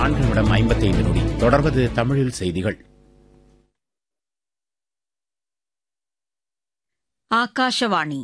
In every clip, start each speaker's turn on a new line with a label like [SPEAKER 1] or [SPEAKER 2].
[SPEAKER 1] நான்கு நிமிடம் ஐம்பத்தைந்து நொடி தொடர்வது தமிழில் செய்திகள்
[SPEAKER 2] ஆகாஷவாணி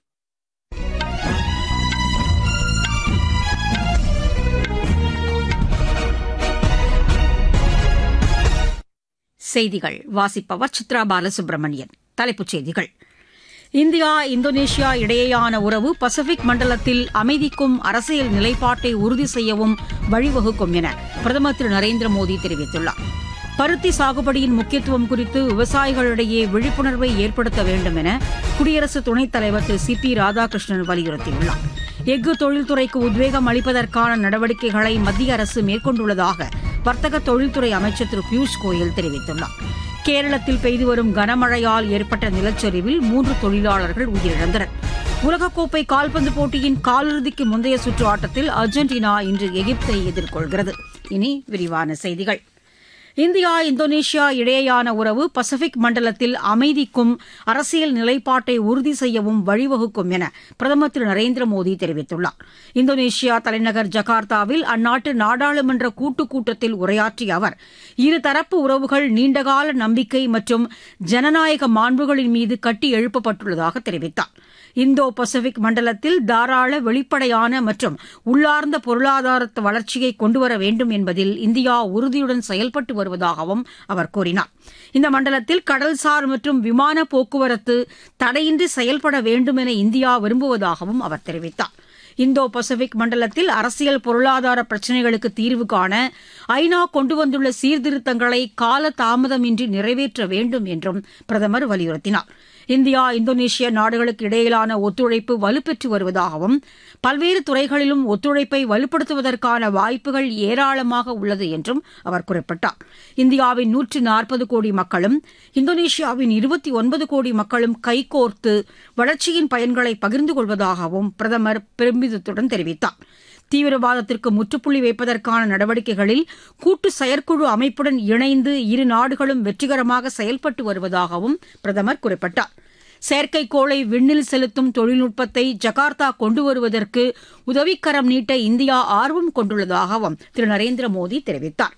[SPEAKER 2] செய்திகள் வாசிப்பவர் சித்ரா பாலசுப்ரமணியன் தலைப்புச் செய்திகள் இந்தியா இந்தோனேஷியா இடையேயான உறவு பசிபிக் மண்டலத்தில் அமைதிக்கும் அரசியல் நிலைப்பாட்டை உறுதி செய்யவும் வழிவகுக்கும் என பிரதமர் திரு நரேந்திர மோடி தெரிவித்துள்ளார் பருத்தி சாகுபடியின் முக்கியத்துவம் குறித்து விவசாயிகளிடையே விழிப்புணர்வை ஏற்படுத்த வேண்டும் என குடியரசு துணைத் தலைவர் திரு சி பி ராதாகிருஷ்ணன் வலியுறுத்தியுள்ளார் எஃகு தொழில்துறைக்கு உத்வேகம் அளிப்பதற்கான நடவடிக்கைகளை மத்திய அரசு மேற்கொண்டுள்ளதாக வர்த்தக தொழில்துறை அமைச்சர் திரு பியூஷ் கோயல் தெரிவித்துள்ளார் கேரளத்தில் பெய்து வரும் கனமழையால் ஏற்பட்ட நிலச்சரிவில் மூன்று தொழிலாளர்கள் உயிரிழந்தனர் உலகக்கோப்பை கால்பந்து போட்டியின் காலிறுதிக்கு முந்தைய சுற்று ஆட்டத்தில் அர்ஜென்டினா இன்று எகிப்தை எதிர்கொள்கிறது இனி விரிவான செய்திகள் இந்தியா இந்தோனேஷியா இடையேயான உறவு பசிபிக் மண்டலத்தில் அமைதிக்கும் அரசியல் நிலைப்பாட்டை உறுதி செய்யவும் வழிவகுக்கும் என பிரதமர் திரு நரேந்திர மோடி தெரிவித்துள்ளார் இந்தோனேஷியா தலைநகர் ஜகார்த்தாவில் அந்நாட்டு நாடாளுமன்ற கூட்டுக் கூட்டத்தில் உரையாற்றிய அவர் இருதரப்பு உறவுகள் நீண்டகால நம்பிக்கை மற்றும் ஜனநாயக மாண்புகளின் மீது கட்டி எழுப்பப்பட்டுள்ளதாக தெரிவித்தார் இந்தோ பசிபிக் மண்டலத்தில் தாராள வெளிப்படையான மற்றும் உள்ளார்ந்த பொருளாதார வளர்ச்சியை கொண்டுவர வேண்டும் என்பதில் இந்தியா உறுதியுடன் செயல்பட்டு வருவதாகவும் அவர் கூறினார் இந்த மண்டலத்தில் கடல்சார் மற்றும் விமான போக்குவரத்து தடையின்றி செயல்பட வேண்டும் என இந்தியா விரும்புவதாகவும் அவர் தெரிவித்தார் இந்தோ பசிபிக் மண்டலத்தில் அரசியல் பொருளாதார பிரச்சினைகளுக்கு தீர்வு காண ஐநா கொண்டு வந்துள்ள சீர்திருத்தங்களை கால தாமதமின்றி நிறைவேற்ற வேண்டும் என்றும் பிரதமர் வலியுறுத்தினார் இந்தியா இந்தோனேஷியா நாடுகளுக்கு இடையிலான ஒத்துழைப்பு வலுப்பெற்று வருவதாகவும் பல்வேறு துறைகளிலும் ஒத்துழைப்பை வலுப்படுத்துவதற்கான வாய்ப்புகள் ஏராளமாக உள்ளது என்றும் அவர் குறிப்பிட்டார் இந்தியாவின் நூற்று நாற்பது கோடி மக்களும் இந்தோனேஷியாவின் இருபத்தி ஒன்பது கோடி மக்களும் கைகோர்த்து வளர்ச்சியின் பயன்களை பகிர்ந்து கொள்வதாகவும் பிரதமர் பெருமிதத்துடன் தெரிவித்தார் தீவிரவாதத்திற்கு முற்றுப்புள்ளி வைப்பதற்கான நடவடிக்கைகளில் கூட்டு செயற்குழு அமைப்புடன் இணைந்து இரு நாடுகளும் வெற்றிகரமாக செயல்பட்டு வருவதாகவும் பிரதமர் குறிப்பிட்டார் செயற்கைக்கோளை விண்ணில் செலுத்தும் தொழில்நுட்பத்தை ஜகார்த்தா கொண்டு வருவதற்கு உதவிக்கரம் நீட்ட இந்தியா ஆர்வம் கொண்டுள்ளதாகவும் திரு நரேந்திர மோடி தெரிவித்தார்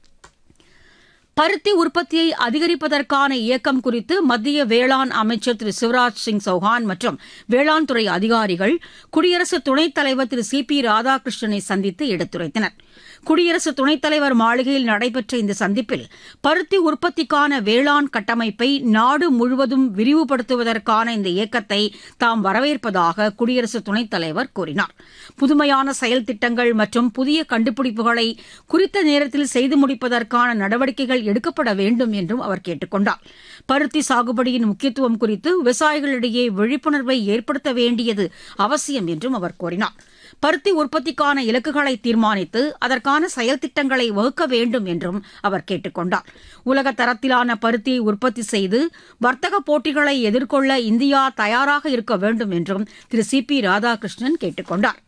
[SPEAKER 2] பருத்தி உற்பத்தியை அதிகரிப்பதற்கான இயக்கம் குறித்து மத்திய வேளாண் அமைச்சர் திரு சிவராஜ் சிங் சௌஹான் மற்றும் வேளாண் துறை அதிகாரிகள் குடியரசு துணைத் தலைவர் திரு சி பி ராதாகிருஷ்ணனை சந்தித்து எடுத்துரைத்தனர் குடியரசு துணைத் தலைவர் மாளிகையில் நடைபெற்ற இந்த சந்திப்பில் பருத்தி உற்பத்திக்கான வேளாண் கட்டமைப்பை நாடு முழுவதும் விரிவுபடுத்துவதற்கான இந்த இயக்கத்தை தாம் வரவேற்பதாக குடியரசு துணைத் தலைவர் கூறினார் புதுமையான செயல் திட்டங்கள் மற்றும் புதிய கண்டுபிடிப்புகளை குறித்த நேரத்தில் செய்து முடிப்பதற்கான நடவடிக்கைகள் எடுக்கப்பட வேண்டும் என்றும் அவர் கேட்டுக் கொண்டார் பருத்தி சாகுபடியின் முக்கியத்துவம் குறித்து விவசாயிகளிடையே விழிப்புணர்வை ஏற்படுத்த வேண்டியது அவசியம் என்றும் அவர் கூறினார் பருத்தி உற்பத்திக்கான இலக்குகளை தீர்மானித்து அதற்கான செயல் திட்டங்களை வகுக்க வேண்டும் என்றும் அவர் கேட்டுக் கொண்டார் உலக தரத்திலான பருத்தியை உற்பத்தி செய்து வர்த்தக போட்டிகளை எதிர்கொள்ள இந்தியா தயாராக இருக்க வேண்டும் என்றும் திரு சி பி ராதாகிருஷ்ணன் கேட்டுக் கொண்டார்